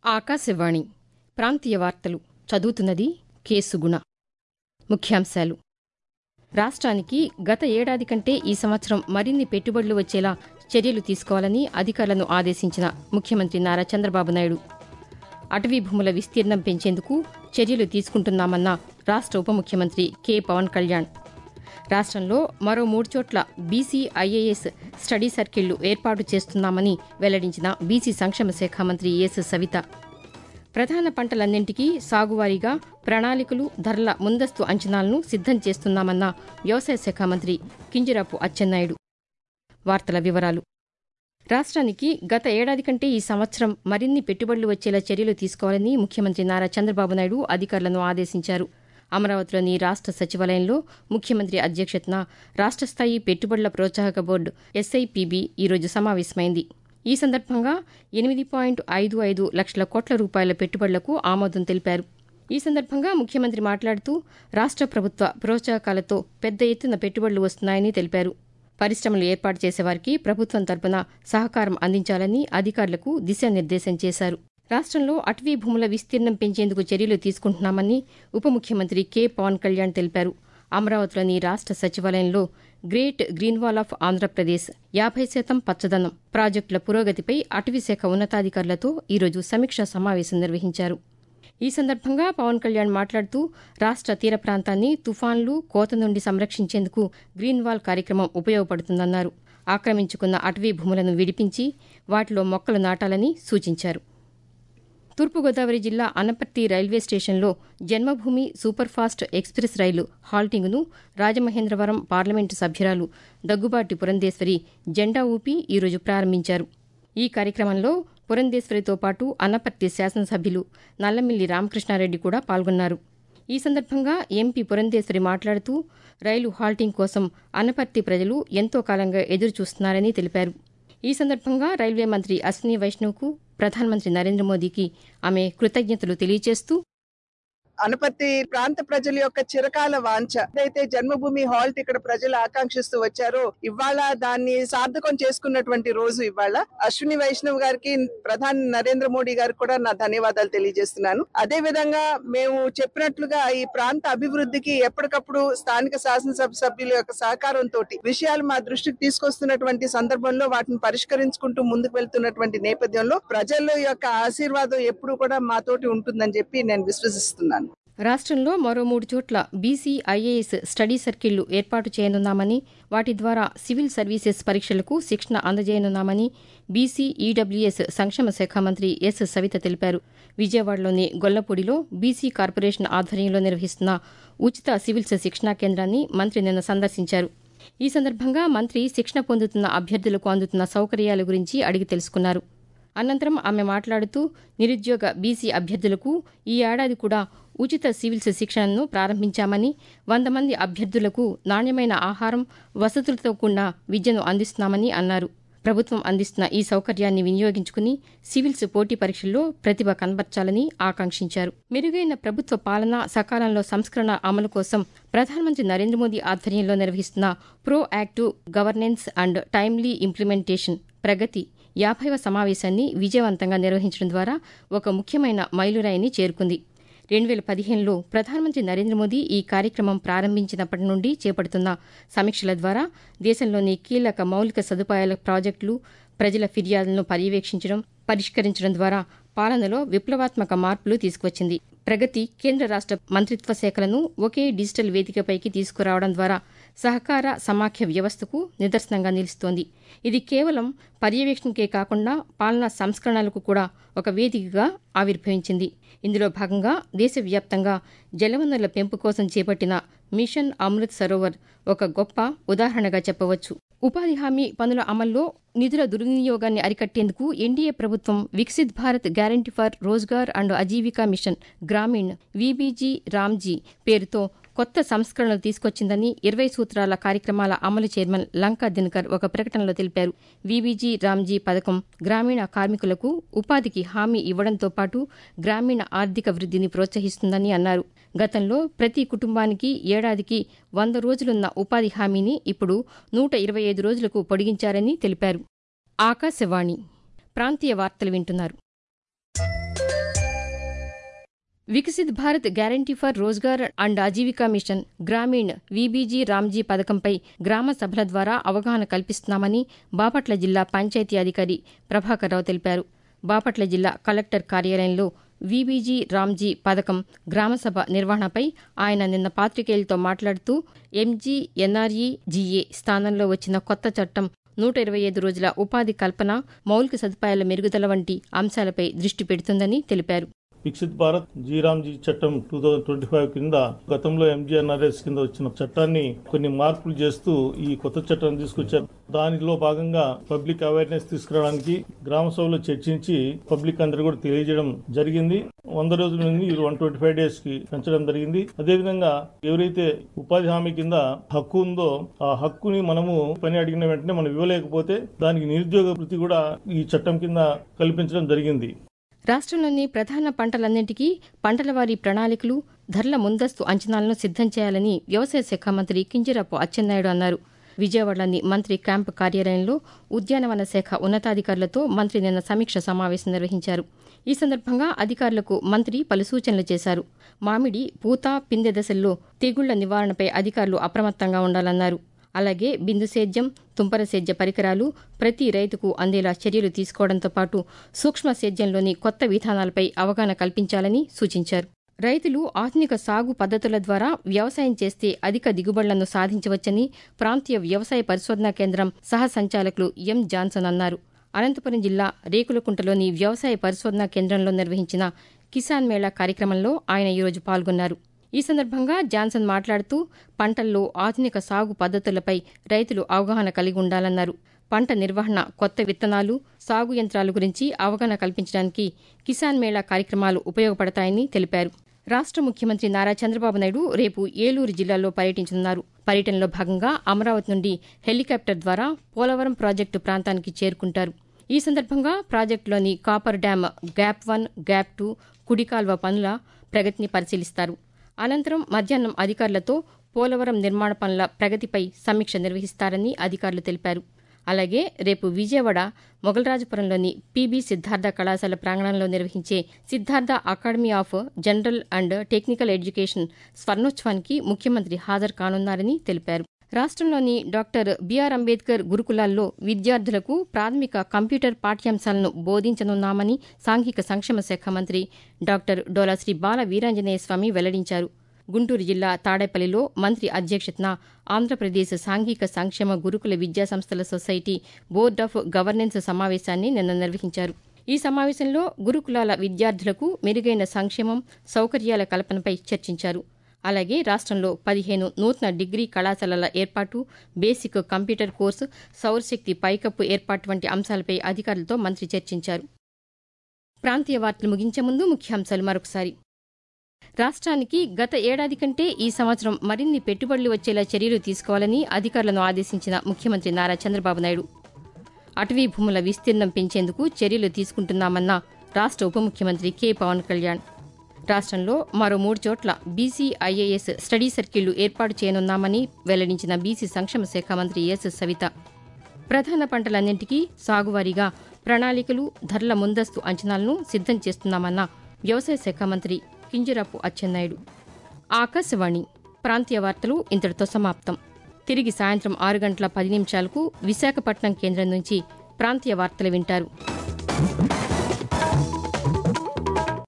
ఆకాశవాణి ప్రాంతీయ వార్తలు చదువుతున్నది కేసుగుణ ముఖ్యాంశాలు రాష్ట్రానికి గత ఏడాది కంటే ఈ సంవత్సరం మరిన్ని పెట్టుబడులు వచ్చేలా చర్యలు తీసుకోవాలని అధికారులను ఆదేశించిన ముఖ్యమంత్రి నారా చంద్రబాబు నాయుడు అటవీ భూముల విస్తీర్ణం పెంచేందుకు చర్యలు తీసుకుంటున్నామన్న రాష్ట్ర ఉప ముఖ్యమంత్రి కె పవన్ కళ్యాణ్ రాష్ట్రంలో మరో మూడు చోట్ల బీసీ ఐఏఎస్ స్టడీ సర్కిళ్లు ఏర్పాటు చేస్తున్నామని వెల్లడించిన బీసీ సంక్షేమ శాఖ మంత్రి ఎస్ సవిత ప్రధాన పంటలన్నింటికీ సాగువారీగా ప్రణాళికలు ధరల ముందస్తు అంచనాలను సిద్దం చేస్తున్నామన్న వ్యవసాయ శాఖ మంత్రి కింజరాపు అచ్చెన్నాయుడు వార్తల వివరాలు రాష్ట్రానికి గత ఏడాది కంటే ఈ సంవత్సరం మరిన్ని పెట్టుబడులు వచ్చేలా చర్యలు తీసుకోవాలని ముఖ్యమంత్రి నారా చంద్రబాబు నాయుడు అధికారులను ఆదేశించారు అమరావతిలోని రాష్ట్ర సచివాలయంలో ముఖ్యమంత్రి అధ్యక్షతన రాష్ట్ర స్థాయి పెట్టుబడుల ప్రోత్సాహక బోర్డు ఎస్ఐపిబి ఈరోజు సమావేశమైంది ఈ సందర్భంగా ఎనిమిది పాయింట్ ఐదు ఐదు లక్షల కోట్ల రూపాయల పెట్టుబడులకు ఆమోదం తెలిపారు ఈ సందర్భంగా ముఖ్యమంత్రి మాట్లాడుతూ రాష్ట్ర ప్రభుత్వ ప్రోత్సాహకాలతో పెద్ద ఎత్తున పెట్టుబడులు వస్తున్నాయని తెలిపారు పరిశ్రమలు ఏర్పాటు చేసేవారికి ప్రభుత్వం తరపున సహకారం అందించాలని అధికారులకు దిశానిర్దేశం చేశారు రాష్ట్రంలో అటవీ భూముల విస్తీర్ణం పెంచేందుకు చర్యలు తీసుకుంటున్నామని ఉప ముఖ్యమంత్రి కె పవన్ కళ్యాణ్ తెలిపారు అమరావతిలోని రాష్ట్ర సచివాలయంలో great green wall of Andhra Pradesh యాభై శాతం పచ్చదనం ప్రాజెక్టుల పురోగతిపై అటవీశాఖ ఉన్నతాధికారులతో ఈరోజు సమీక్షా సమావేశం నిర్వహించారు ఈ సందర్భంగా పవన్ కళ్యాణ్ మాట్లాడుతూ రాష్ట్ర తీర ప్రాంతాన్ని తుఫాన్లు కోత నుండి సంరక్షించేందుకు గ్రీన్ వాల్ కార్యక్రమం ఉపయోగపడుతుందన్నారు ఆక్రమించుకున్న అటవీ భూములను విడిపించి వాటిలో మొక్కలు నాటాలని సూచించారు తూర్పుగోదావరి జిల్లా అనపర్తి రైల్వే స్టేషన్లో జన్మభూమి సూపర్ఫాస్ట్ ఎక్స్ప్రెస్ రైలు హాల్టింగ్ను రాజమహేంద్రవరం పార్లమెంటు సభ్యురాలు దగ్గుబాటి పురంధేశ్వరి జెండా ఊపి ఈరోజు ప్రారంభించారు ఈ కార్యక్రమంలో పురంధేశ్వరితో పాటు అనపర్తి శాసనసభ్యులు నల్లమిల్లి రామకృష్ణారెడ్డి కూడా పాల్గొన్నారు ఈ సందర్భంగా ఎంపీ పురంధేశ్వరి మాట్లాడుతూ రైలు హాల్టింగ్ కోసం అనపర్తి ప్రజలు ఎంతో కాలంగా ఎదురుచూస్తున్నారని తెలిపారు ఈ సందర్భంగా రైల్వే మంత్రి అశ్విని వైష్ణవ్కు ప్రధానమంత్రి నరేంద్ర మోదీకి ఆమె కృతజ్ఞతలు తెలియజేస్తూ అనపర్తి ప్రాంత ప్రజల యొక్క చిరకాల వాంఛ ఏదైతే జన్మభూమి హాల్ట్ ఇక్కడ ప్రజలు ఆకాంక్షిస్తూ వచ్చారో ఇవాళ దాన్ని సార్థకం చేసుకున్నటువంటి రోజు ఇవాళ అశ్విని వైష్ణవ్ గారికి ప్రధాని నరేంద్ర మోడీ గారికి కూడా నా ధన్యవాదాలు తెలియజేస్తున్నాను అదే విధంగా మేము చెప్పినట్లుగా ఈ ప్రాంత అభివృద్ధికి ఎప్పటికప్పుడు స్థానిక శాసనసభ సభ్యుల యొక్క సహకారంతో విషయాలు మా దృష్టికి తీసుకొస్తున్నటువంటి సందర్భంలో వాటిని పరిష్కరించుకుంటూ ముందుకు వెళ్తున్నటువంటి నేపథ్యంలో ప్రజల యొక్క ఆశీర్వాదం ఎప్పుడు కూడా మాతోటి ఉంటుందని చెప్పి నేను విశ్వసిస్తున్నాను రాష్ట్రంలో మరో మూడు చోట్ల బీసీ ఐఏఎస్ స్టడీ సర్కిళ్లు ఏర్పాటు చేయనున్నామని వాటి ద్వారా సివిల్ సర్వీసెస్ పరీక్షలకు శిక్షణ అందజేయనున్నామని బీసీ ఈడబ్ల్యూఎస్ సంక్షేమ శాఖ మంత్రి ఎస్ సవిత తెలిపారు విజయవాడలోని గొల్లపూడిలో బీసీ కార్పొరేషన్ ఆధ్వర్యంలో నిర్వహిస్తున్న ఉచిత సివిల్స్ శిక్షణా కేంద్రాన్ని మంత్రి నిన్న సందర్శించారు ఈ సందర్భంగా మంత్రి శిక్షణ పొందుతున్న అభ్యర్థులకు అందుతున్న సౌకర్యాల గురించి అడిగి తెలుసుకున్నారు అనంతరం ఆమె మాట్లాడుతూ నిరుద్యోగ బీసీ అభ్యర్థులకు ఈ ఏడాది కూడా ఉచిత సివిల్స్ శిక్షణను ప్రారంభించామని వంద మంది అభ్యర్థులకు నాణ్యమైన ఆహారం వసతులతో కూడిన విద్యను అందిస్తున్నామని అన్నారు ప్రభుత్వం అందిస్తున్న ఈ సౌకర్యాన్ని వినియోగించుకుని సివిల్స్ పోటీ పరీక్షల్లో ప్రతిభ కనబర్చాలని ఆకాంక్షించారు మెరుగైన ప్రభుత్వ పాలన సకాలంలో సంస్కరణ అమలు కోసం ప్రధానమంత్రి నరేంద్ర మోదీ ఆధ్వర్యంలో నిర్వహిస్తున్న proactive governance and timely implementation Pragati యాభైవ సమావేశాన్ని విజయవంతంగా నిర్వహించడం ద్వారా ఒక ముఖ్యమైన మైలురాయిని చేరుకుంది రెండు వేల పదిహేనులో ప్రధానమంత్రి నరేంద్ర మోదీ ఈ కార్యక్రమం ప్రారంభించినప్పటి నుండి చేపడుతున్న సమీక్షల ద్వారా దేశంలోని కీలక మౌలిక సదుపాయాల ప్రాజెక్టులు ప్రజల ఫిర్యాదులను పర్యవేక్షించడం పరిష్కరించడం ద్వారా పాలనలో విప్లవాత్మక మార్పులు తీసుకువచ్చింది ప్రగతి కేంద్ర రాష్ట్ర మంత్రిత్వ శాఖలను ఒకే డిజిటల్ వేదికపైకి తీసుకురావడం ద్వారా సహకార సమాఖ్య వ్యవస్థకు నిదర్శనంగా నిలుస్తోంది ఇది కేవలం పర్యవేక్షణకే కాకుండా పాలనా సంస్కరణలకు కూడా ఒక వేదికగా ఆవిర్భవించింది ఇందులో భాగంగా దేశవ్యాప్తంగా జలవనరుల పెంపు కోసం చేపట్టిన మిషన్ అమృత్ సరోవర్ ఒక గొప్ప ఉదాహరణగా చెప్పవచ్చు ఉపాధి హామీ పనుల అమల్లో నిధుల దుర్వినియోగాన్ని అరికట్టేందుకు ఎన్డీఏ ప్రభుత్వం Viksit Bharat guarantee for Rozgar and Ajeevika mission Gramin VBG Ramji పేరుతో కొత్త సంస్కరణలు తీసుకొచ్చిందని ఇరవై సూత్రాల కార్యక్రమాల అమలు చైర్మన్ లంకా దినకర్ ఒక ప్రకటనలో తెలిపారు వీబీజీ రామ్జీ పథకం గ్రామీణ కార్మికులకు ఉపాధికి హామీ ఇవ్వడంతో పాటు గ్రామీణ ఆర్థిక వృద్ధిని ప్రోత్సహిస్తుందని అన్నారు గతంలో ప్రతి కుటుంబానికి ఏడాదికి వంద రోజులున్న ఉపాధి హామీని ఇప్పుడు నూట ఇరవై ఐదు రోజులకు పొడిగించారని తెలిపారు ఆకాశవాణి ప్రాంతీయ వార్తలు వింటున్నారు Viksit Bharat guarantee for Rozgar and Aajeevika mission Gramin VBG Ramji పథకంపై గ్రామ సభల ద్వారా అవగాహన కల్పిస్తున్నామని బాపట్ల జిల్లా పంచాయతీ అధికారి ప్రభాకర్ రావు తెలిపారు బాపట్ల జిల్లా కలెక్టర్ కార్యాలయంలో వీబీజీ రామ్జీ పథకం గ్రామసభ నిర్వహణపై ఆయన నిన్న పాతికేయులతో మాట్లాడుతూ ఎంజీ ఎన్ఆర్ఈ జీఏ స్థానంలో వచ్చిన కొత్త చట్టం నూట ఇరవై ఐదు రోజుల ఉపాధి కల్పన మౌలిక సదుపాయాల మెరుగుదల వంటి అంశాలపై దృష్టి పెడుతుందని తెలిపారు వికసిత్ భారత్ జీరామ్జీ చట్టం టూ థౌజండ్ ట్వంటీ ఫైవ్ కింద గతంలో ఎంజీఎన్ఆర్ఎస్ కింద వచ్చిన చట్టాన్ని కొన్ని మార్పులు చేస్తూ ఈ కొత్త చట్టాన్ని తీసుకొచ్చారు దానిలో భాగంగా పబ్లిక్ అవేర్నెస్ తీసుకురావడానికి గ్రామ సభలో చర్చించి పబ్లిక్ అందరూ కూడా తెలియజేయడం జరిగింది వంద రోజుల నుండి వన్ ట్వంటీ ఫైవ్ డేస్ కి పెంచడం జరిగింది అదేవిధంగా ఎవరైతే ఉపాధి హామీ కింద హక్కు ఉందో ఆ హక్కుని మనము పని అడిగిన వెంటనే మనం ఇవ్వలేకపోతే దానికి నిరుద్యోగ వృత్తి కూడా ఈ చట్టం కింద కల్పించడం జరిగింది రాష్ట్రంలోని ప్రధాన పంటలన్నింటికీ పంటల వారి ప్రణాళికలు ధరల ముందస్తు అంచనాలను సిద్దం చేయాలని వ్యవసాయ శాఖ మంత్రి కింజరాపు అచ్చెన్నాయుడు అన్నారు విజయవాడలోని మంత్రి క్యాంపు కార్యాలయంలో ఉద్యానవన శాఖ ఉన్నతాధికారులతో మంత్రి నిన్న సమీక్ష సమావేశం నిర్వహించారు ఈ సందర్భంగా అధికారులకు మంత్రి పలు సూచనలు చేశారు మామిడి పూత పిందె దశల్లో తెగుళ్ల నివారణపై అధికారులు అప్రమత్తంగా ఉండాలన్నారు అలాగే బిందు సేద్యం తుంపర సేద్య పరికరాలు ప్రతి రైతుకు అందేలా చర్యలు తీసుకోవడంతో పాటు సూక్ష్మ సేద్యంలోని కొత్త విధానాలపై అవగాహన కల్పించాలని సూచించారు రైతులు ఆధునిక సాగు పద్దతుల ద్వారా వ్యవసాయం చేస్తే అధిక దిగుబడులను సాధించవచ్చని ప్రాంతీయ వ్యవసాయ పరిశోధనా కేంద్రం సహ సంచాలకులు ఎం జాన్సన్ అన్నారు అనంతపురం జిల్లా రేకులకుంటలోని వ్యవసాయ పరిశోధనా కేంద్రంలో నిర్వహించిన కిసాన్ మేళా కార్యక్రమంలో ఆయన ఈరోజు పాల్గొన్నారు ఈ సందర్భంగా జాన్సన్ మాట్లాడుతూ పంటల్లో ఆధునిక సాగు పద్దతులపై రైతులు అవగాహన కలిగి ఉండాలన్నారు పంట నిర్వహణ కొత్త విత్తనాలు సాగు యంత్రాల గురించి అవగాహన కల్పించడానికి కిసాన్ మేళా కార్యక్రమాలు ఉపయోగపడతాయని తెలిపారు రాష్ట ముఖ్యమంత్రి నారా చంద్రబాబు నాయుడు రేపు ఏలూరు జిల్లాలో పర్యటించనున్నారు పర్యటనలో భాగంగా అమరావతి నుండి హెలికాప్టర్ ద్వారా పోలవరం ప్రాజెక్టు ప్రాంతానికి చేరుకుంటారు ఈ సందర్భంగా ప్రాజెక్టులోని copper dam gap one gap two కుడికాల్వ పనుల ప్రగతిని పరిశీలిస్తారు అనంతరం మధ్యాహ్నం అధికారులతో పోలవరం నిర్మాణ పనుల ప్రగతిపై సమీక్ష నిర్వహిస్తారని అధికారులు తెలిపారు అలాగే రేపు విజయవాడ మొగలరాజపురంలోని పీబీ సిద్ధార్థ కళాశాల ప్రాంగణంలో నిర్వహించే Siddhartha academy of general and technical education స్వర్ణోత్సవానికి ముఖ్యమంత్రి హాజరు కానున్నారని తెలిపారు రాష్ట్రంలోని డాక్టర్ బీఆర్ అంబేద్కర్ గురుకులాల్లో విద్యార్థులకు ప్రాథమిక కంప్యూటర్ పాఠ్యాంశాలను బోధించనున్నామని సాంఘిక సంక్షేమ శాఖ మంత్రి డాక్టర్ డోలాశ్రీ బాల వీరాంజనేయ స్వామి వెల్లడించారు గుంటూరు జిల్లా తాడేపల్లిలో మంత్రి అధ్యక్షతన ఆంధ్రప్రదేశ్ సాంఘిక సంక్షేమ గురుకుల విద్యా సంస్థల సొసైటీ బోర్డ్ ఆఫ్ గవర్నెన్స్ సమావేశాన్ని నిన్న నిర్వహించారు ఈ సమావేశంలో గురుకులాల విద్యార్థులకు మెరుగైన సంక్షేమం సౌకర్యాల కల్పనపై చర్చించారు అలాగే రాష్ట్రంలో పదిహేను నూతన డిగ్రీ కళాశాలల ఏర్పాటు బేసిక్ కంప్యూటర్ కోర్సు సౌరశక్తి పైకప్పు ఏర్పాటు వంటి అంశాలపై అధికారులతో మంత్రి చర్చించారు ప్రాంతీయ వార్తలు ముగించే ముందు ముఖ్యాంశాలు మరొకసారి రాష్ట్రానికి గత ఏడాది కంటే ఈ సంవత్సరం మరిన్ని పెట్టుబడులు వచ్చేలా చర్యలు తీసుకోవాలని అధికారులను ఆదేశించిన ముఖ్యమంత్రి నారా చంద్రబాబు నాయుడు అటవీ భూముల విస్తీర్ణం పెంచేందుకు చర్యలు తీసుకుంటున్నామన్న రాష్ట్ర ఉప ముఖ్యమంత్రి కె పవన్ కళ్యాణ్ రాష్ట్రంలో మరో మూడు చోట్ల బీసీ ఐఏఎస్ స్టడీ సర్కిళ్లు ఏర్పాటు చేయనున్నామని వెల్లడించిన బీసీ సంక్షేమ శాఖ మంత్రి ఎస్ సవిత ప్రధాన పంటలన్నింటికీ సాగువారీగా ప్రణాళికలు ధరల ముందస్తు అంచనాలను సిద్దం చేస్తున్నామన్న వ్యవసాయ శాఖ మంత్రి కింజరాపు అచ్చెన్నాయుడు ఆకాశవాణి ప్రాంతీయ వార్తలు ఇంతటితో సమాప్తం తిరిగి సాయంత్రం ఆరు గంటల పది నిమిషాలకు విశాఖపట్నం కేంద్రం నుంచి ప్రాంతీయ వార్తలు వింటారు